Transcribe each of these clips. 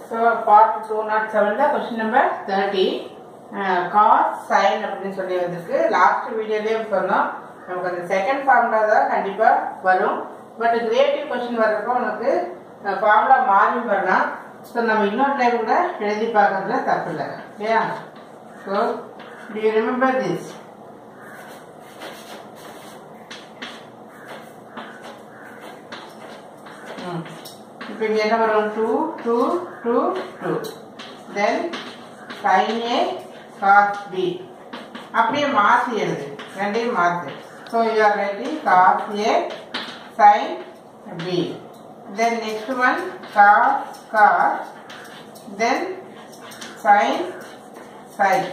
so part two not செவனில் question number thirty cos sine அப்படின்னு சொல்லி வந்திருக்கு லாஸ்ட் வீடியோலேயே சொன்னோம் நமக்கு அந்த செகண்ட் ஃபார்முலா தான் கண்டிப்பாக வரும் பட் கிரியேட்டிவ் கொஸ்டின் வர்றப்போ உனக்கு ஃபார்முலா மாறி வரலாம் ஸோ நம்ம இன்னொரு டைம் கூட எழுதி பார்க்கறதுல தப்பு இல்லை இல்லையா so do you remember this இப்போ இங்கே என்ன வரும் two two two two then sine A cos B அப்படியே மாற்றி எழுது ரெண்டையும் மாற்று so you are writing cos A sine B then next one cos cos then sine sine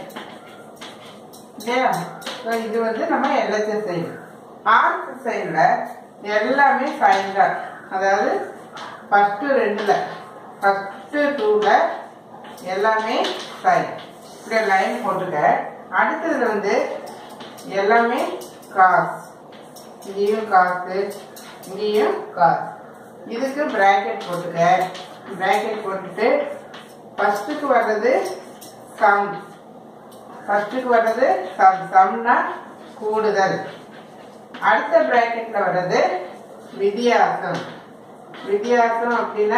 இல்லையா ஸோ இது வந்து நம்ம எல்ஹெச்எஸ் சைடு ஆர்த் சைடில் எல்லாமே சைன் தான் அதாவது ஃபஸ்ட்டு ரெண்டில் ஃபஸ்ட்டு டூவில் எல்லாமே சைன் இப்படி லைன் போட்டுக்க அடுத்ததுல வந்து எல்லாமே காஸ் இங்கேயும் காசு இங்கேயும் காசு இதுக்கு பிராக்கெட் போட்டுக்க பிராக்கெட் போட்டுட்டு ஃபஸ்ட்டுக்கு வர்றது சம் ஃபஸ்ட்டுக்கு வர்றது சம் சம்னா கூடுதல் அடுத்த பிராக்கெட்ல வர்றது வித்தியாசம் வித்தியாசம் அப்படின்னா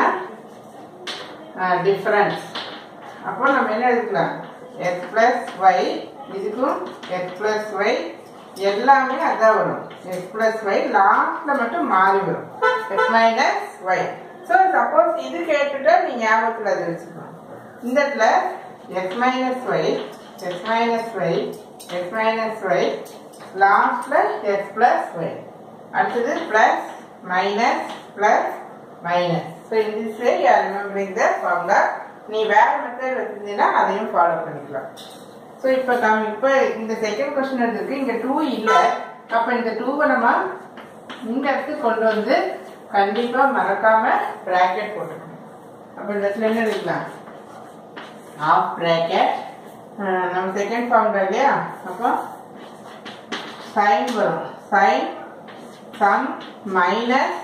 டிஃப்ரென்ஸ் அப்போ நம்ம என்ன எடுக்கலாம் எக்ஸ் பிளஸ் ஒய் இதுக்கும் எக்ஸ் பிளஸ் ஒய் எல்லாமே அதான் வரும் எக்ஸ் பிளஸ் ஒய் லாஸ்ட்ல மட்டும் மாறி வரும் X minus Y so suppose இது கேட்டுட்டா நீ ஞாபகத்தில் அதை வச்சுக்கணும் இந்த இடத்துல X minus Y X minus Y X minus Y லாஸ்ட்ல எக்ஸ் பிளஸ் ஒய் அடுத்தது plus minus plus minus so in this way you are remembering the formula நீ வேற மெத்தட் வச்சிருந்தீங்கன்னா அதையும் ஃபாலோ பண்ணிக்கலாம் ஸோ இப்போ நம்ம இப்போ இந்த செகண்ட் கொஸ்டின் எடுத்துருக்கு இங்கே டூ இல்லை அப்போ இந்த டூவை நம்ம இந்த இடத்துக்கு கொண்டு வந்து கண்டிப்பாக மறக்காம ப்ராக்கெட் போட்டுக்கணும் அப்போ இந்த இடத்துல என்ன எடுக்கலாம் ஆஃப் ப்ராக்கெட் நம்ம செகண்ட் ஃபார்முலா இல்லையா அப்போ சைன் வரும் sine sum minus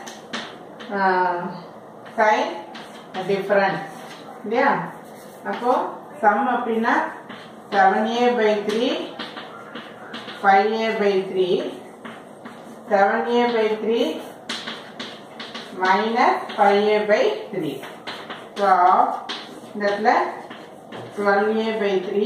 sine difference இல்லையா அப்போ சம் அப்படின்னா seven A by three five A by three seven A by three minus five A by three so இந்த இடத்துல twelve A by three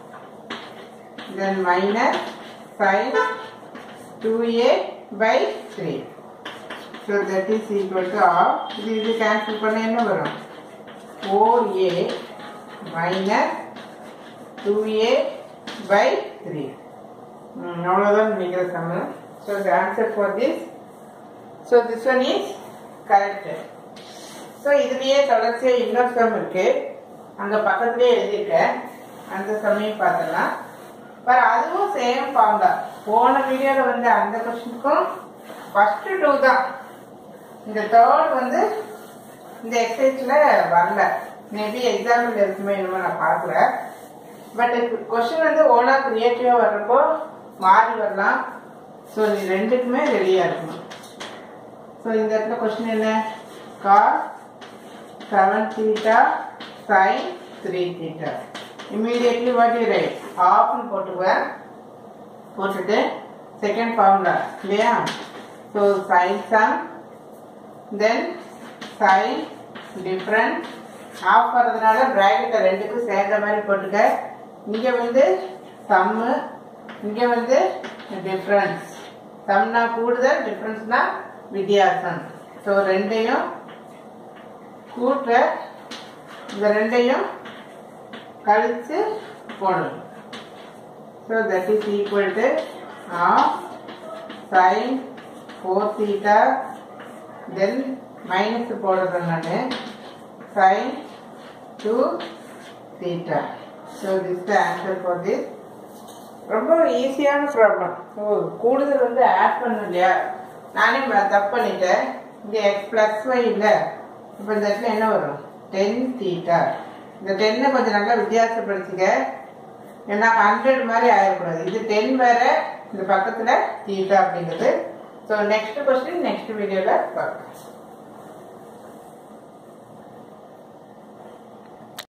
then minus five two A by three so that is equal to half இது இது cancel பண்ண என்ன வரும் four A minus two A by three அவ்வளோதான் நினைக்கிற sum so the answer for this so this one is correct so இதுலேயே தொடர்ச்சியாக இன்னொரு சம் இருக்கு அங்கே பக்கத்துலேயே எழுதியிருக்கேன் அந்த சம்மையும் பார்த்துடலாம் பட் அதுவும் சேம் ஃபார்ம் தான் போன வீடியோவில் வந்து அந்த கொஸ்டினுக்கும் ஃபஸ்ட்டு டூ தான் இந்த தேர்ட் வந்து இந்த எக்ஸசைஸில் வரல மேபி எக்ஸாம்பிள் இருக்குமே என்னமோ நான் பார்க்கல பட் கொஸ்டின் வந்து ஓனா கிரியேட்டிவாக வர்றப்போ மாறி வரலாம் ஸோ நீ ரெண்டுக்குமே ரெடியாக இருக்கணும் ஸோ இந்த இடத்துல கொஸ்டின் என்ன cos seven theta sine three theta immediately what you write ஆஃப்னு போட்டுக்குவேன் போட்டுட்டு செகண்ட் ஃபார்முலா இல்லையா so sine sum then sine different half வர்றதுனால ப்ராக்கெட்டை ரெண்டுக்கும் சேர்ந்த மாதிரி போட்டுக்க இங்கே வந்து சம்மு இங்கே வந்து டிஃப்ரென்ஸ் சம்னா கூடுதல் டிஃப்ரென்ஸ்னா வித்தியாசம் ஸோ ரெண்டையும் கூட்ட இந்த ரெண்டையும் கழித்து போடணும் so that is equal to half sine four theta then minus போடுறேன் நான் sine two theta so this the answer for this ரொம்ப ஈஸியான ப்ராப்ளம் ஓ கூடுதல் வந்து ஆட் பண்ண இல்லையா நானே தப்பு பண்ணிட்டேன் இங்கே எக்ஸ் ப்ளஸ் ஒய் இல்லை இப்போ இந்த இடத்துல என்ன வரும் டென் தீட்டா இந்த டென்னை கொஞ்சம் நல்லா வித்தியாசப்படுத்திக்க ஏன்னா ஹண்ட்ரட் மாதிரி ஆயிடக்கூடாது இது டென் வேற இந்த பக்கத்தில் தீட்டா அப்படிங்கிறது ஸோ நெக்ஸ்ட் கொஸ்டின் நெக்ஸ்ட் வீடியோவில் பார்க்கலாம்